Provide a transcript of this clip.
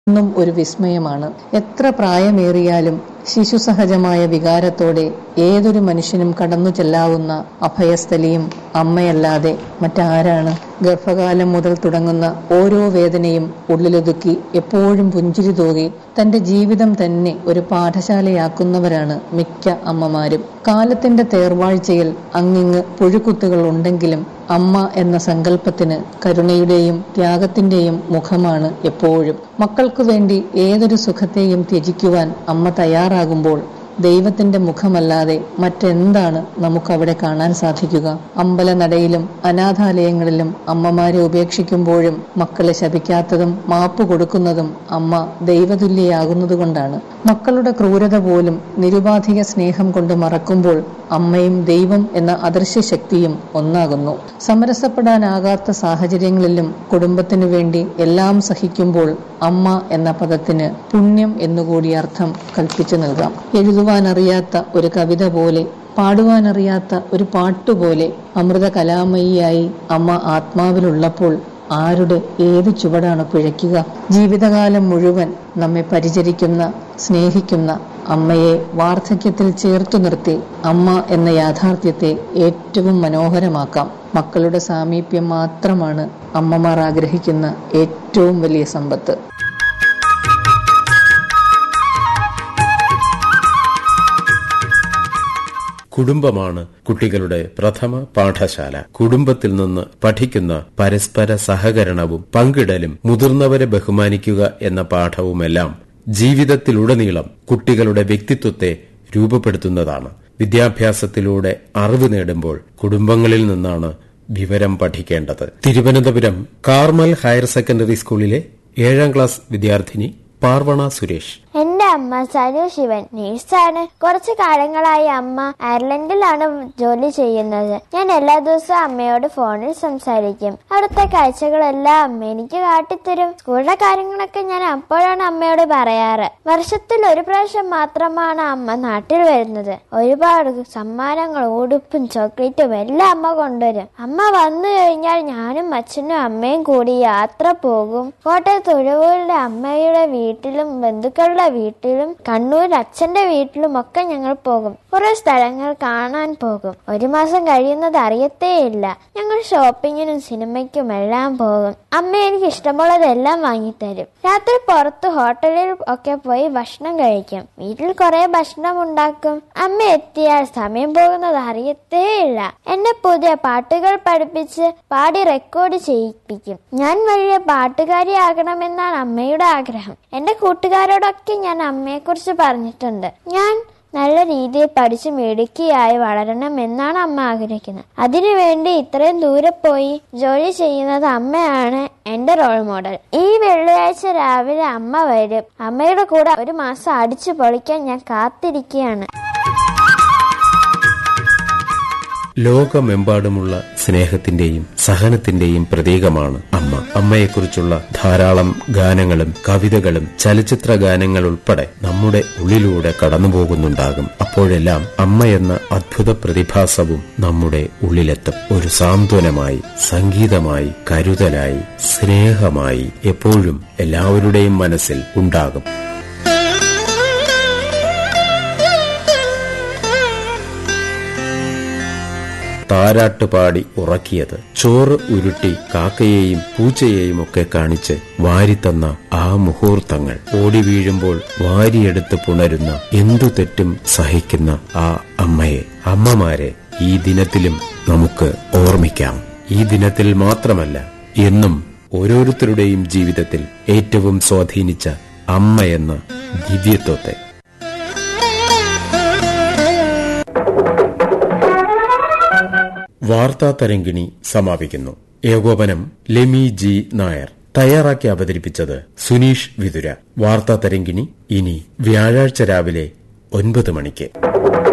എന്നും ഒരു വിസ്മയമാണ് എത്ര പ്രായമേറിയാലും ശിശുസഹജമായ വികാരത്തോടെ ഏതൊരു മനുഷ്യനും കടന്നു ചെല്ലാവുന്ന അഭയസ്ഥലിയും അമ്മയല്ലാതെ മറ്റാരാണ് ഗർഭകാലം മുതൽ തുടങ്ങുന്ന ഓരോ വേദനയും ഉള്ളിലൊതുക്കി എപ്പോഴും പുഞ്ചിരി തൂകി തന്റെ ജീവിതം തന്നെ ഒരു പാഠശാലയാക്കുന്നവരാണ് മിക്ക അമ്മമാരും കാലത്തിന്റെ തേർവാഴ്ചയിൽ അങ്ങിങ്ങ് പുഴുക്കുത്തുകൾ ഉണ്ടെങ്കിലും അമ്മ എന്ന സങ്കല്പത്തിന് കരുണയുടെയും ത്യാഗത്തിന്റെയും മുഖമാണ് എപ്പോഴും മക്കൾക്കു വേണ്ടി ഏതൊരു സുഖത്തെയും ത്യജിക്കുവാൻ അമ്മ തയ്യാറാകുമ്പോൾ ദൈവത്തിന്റെ മുഖമല്ലാതെ മറ്റെന്താണ് നമുക്കവിടെ കാണാൻ സാധിക്കുക അമ്പലനടയിലും അനാഥാലയങ്ങളിലും അമ്മമാരെ ഉപേക്ഷിക്കുമ്പോഴും മക്കളെ ശപിക്കാത്തതും മാപ്പ് കൊടുക്കുന്നതും അമ്മ ദൈവതുല്യയാകുന്നതുകൊണ്ടാണ് മക്കളുടെ ക്രൂരത പോലും നിരുപാധിക സ്നേഹം കൊണ്ട് മറക്കുമ്പോൾ അമ്മയും ദൈവം എന്ന അദൃശ്യ ശക്തിയും ഒന്നാകുന്നു സമരസപ്പെടാനാകാത്ത സാഹചര്യങ്ങളിലും കുടുംബത്തിനു വേണ്ടി എല്ലാം സഹിക്കുമ്പോൾ അമ്മ എന്ന പദത്തിന് പുണ്യം എന്നുകൂടി അർത്ഥം കൽപ്പിച്ചു നൽകാം എഴുതുവാനറിയാത്ത ഒരു കവിത പോലെ പാടുവാനറിയാത്ത ഒരു പാട്ടുപോലെ അമൃത കലാമയിയായി അമ്മ ആത്മാവിലുള്ളപ്പോൾ ആരുടെ ഏത് ചുവടാണ് പിഴയ്ക്കുക ജീവിതകാലം മുഴുവൻ നമ്മെ പരിചരിക്കുന്ന സ്നേഹിക്കുന്ന അമ്മയെ വാർദ്ധക്യത്തിൽ ചേർത്തു നിർത്തി അമ്മ എന്ന യാഥാർത്ഥ്യത്തെ ഏറ്റവും മനോഹരമാക്കാം മക്കളുടെ സാമീപ്യം മാത്രമാണ് അമ്മമാർ ആഗ്രഹിക്കുന്ന ഏറ്റവും വലിയ സമ്പത്ത് കുടുംബമാണ് കുട്ടികളുടെ പ്രഥമ പാഠശാല കുടുംബത്തിൽ നിന്ന് പഠിക്കുന്ന പരസ്പര സഹകരണവും പങ്കിടലും മുതിർന്നവരെ ബഹുമാനിക്കുക എന്ന പാഠവുമെല്ലാം ജീവിതത്തിലുടനീളം കുട്ടികളുടെ വ്യക്തിത്വത്തെ രൂപപ്പെടുത്തുന്നതാണ് വിദ്യാഭ്യാസത്തിലൂടെ അറിവ് നേടുമ്പോൾ കുടുംബങ്ങളിൽ നിന്നാണ് വിവരം പഠിക്കേണ്ടത് തിരുവനന്തപുരം കാർമൽ ഹയർ സെക്കൻഡറി സ്കൂളിലെ ഏഴാം ക്ലാസ് വിദ്യാർത്ഥിനി പാർവണ സുരേഷ് എന്റെ അമ്മ സനു ശിവൻ നേഴ്സാണ് കുറച്ചു കാലങ്ങളായി അമ്മ അയർലൻഡിലാണ് ജോലി ചെയ്യുന്നത് ഞാൻ എല്ലാ ദിവസവും അമ്മയോട് ഫോണിൽ സംസാരിക്കും അവിടുത്തെ കാഴ്ചകളെല്ലാം അമ്മ എനിക്ക് കാട്ടിത്തരും സ്കൂളിലെ കാര്യങ്ങളൊക്കെ ഞാൻ അപ്പോഴാണ് അമ്മയോട് പറയാറ് വർഷത്തിൽ ഒരു പ്രാവശ്യം മാത്രമാണ് അമ്മ നാട്ടിൽ വരുന്നത് ഒരുപാട് സമ്മാനങ്ങൾ ഉടുപ്പും ചോക്ലേറ്റും എല്ലാം അമ്മ കൊണ്ടുവരും അമ്മ വന്നു കഴിഞ്ഞാൽ ഞാനും അച്ഛനും അമ്മയും കൂടി യാത്ര പോകും കോട്ടയത്ത് ഒഴിവുകളുടെ അമ്മയുടെ വീട്ടിലും ബന്ധുക്കളുടെ വീട്ടിലും കണ്ണൂർ അച്ഛന്റെ വീട്ടിലും ഒക്കെ ഞങ്ങൾ പോകും കുറെ സ്ഥലങ്ങൾ കാണാൻ പോകും ഒരു മാസം കഴിയുന്നത് അറിയത്തേയില്ല ഞങ്ങൾ ഷോപ്പിങ്ങിനും സിനിമയ്ക്കും എല്ലാം പോകും അമ്മ എനിക്ക് ഇഷ്ടമുള്ളതെല്ലാം വാങ്ങിത്തരും രാത്രി പുറത്ത് ഹോട്ടലിൽ ഒക്കെ പോയി ഭക്ഷണം കഴിക്കും വീട്ടിൽ കുറെ ഭക്ഷണം ഉണ്ടാക്കും അമ്മ എത്തിയാൽ സമയം പോകുന്നത് അറിയത്തേയില്ല എന്നെ പുതിയ പാട്ടുകൾ പഠിപ്പിച്ച് പാടി റെക്കോർഡ് ചെയ്യിപ്പിക്കും ഞാൻ വലിയ പാട്ടുകാരിയാകണമെന്നാണ് അമ്മയുടെ ആഗ്രഹം എന്റെ കൂട്ടുകാരോടൊക്കെ ഞാൻ അമ്മയെക്കുറിച്ച് പറഞ്ഞിട്ടുണ്ട് ഞാൻ നല്ല രീതിയിൽ പഠിച്ച് മിടുക്കിയായി വളരണം എന്നാണ് അമ്മ ആഗ്രഹിക്കുന്നത് അതിനുവേണ്ടി ഇത്രയും ദൂരെ പോയി ജോലി ചെയ്യുന്നത് അമ്മയാണ് എന്റെ റോൾ മോഡൽ ഈ വെള്ളിയാഴ്ച രാവിലെ അമ്മ വരും അമ്മയുടെ കൂടെ ഒരു മാസം അടിച്ചു പൊളിക്കാൻ ഞാൻ കാത്തിരിക്കുകയാണ് ലോകമെമ്പാടുമുള്ള സ്നേഹത്തിന്റെയും സഹനത്തിന്റെയും പ്രതീകമാണ് അമ്മ അമ്മയെക്കുറിച്ചുള്ള ധാരാളം ഗാനങ്ങളും കവിതകളും ചലച്ചിത്ര ഗാനങ്ങൾ ഉൾപ്പെടെ നമ്മുടെ ഉള്ളിലൂടെ കടന്നുപോകുന്നുണ്ടാകും അപ്പോഴെല്ലാം അമ്മ എന്ന അദ്ഭുത പ്രതിഭാസവും നമ്മുടെ ഉള്ളിലെത്തും ഒരു സാന്ത്വനമായി സംഗീതമായി കരുതലായി സ്നേഹമായി എപ്പോഴും എല്ലാവരുടെയും മനസ്സിൽ ഉണ്ടാകും താരാട്ട് പാടി ഉറക്കിയത് ചോറ് ഉരുട്ടി കാക്കയെയും പൂച്ചയെയും ഒക്കെ കാണിച്ച് വാരിത്തന്ന ആ മുഹൂർത്തങ്ങൾ ഓടി വീഴുമ്പോൾ വാരിയെടുത്ത് പുണരുന്ന എന്തു തെറ്റും സഹിക്കുന്ന ആ അമ്മയെ അമ്മമാരെ ഈ ദിനത്തിലും നമുക്ക് ഓർമ്മിക്കാം ഈ ദിനത്തിൽ മാത്രമല്ല എന്നും ഓരോരുത്തരുടെയും ജീവിതത്തിൽ ഏറ്റവും സ്വാധീനിച്ച അമ്മ എന്ന ദിവ്യത്വത്തെ വാർത്താ തരങ്കിണി സമാപിക്കുന്നു ഏകോപനം ലെമി ജി നായർ തയ്യാറാക്കി അവതരിപ്പിച്ചത് സുനീഷ് വിതുര വാർത്താ തരങ്കിണി ഇനി വ്യാഴാഴ്ച രാവിലെ ഒൻപത് മണിക്ക്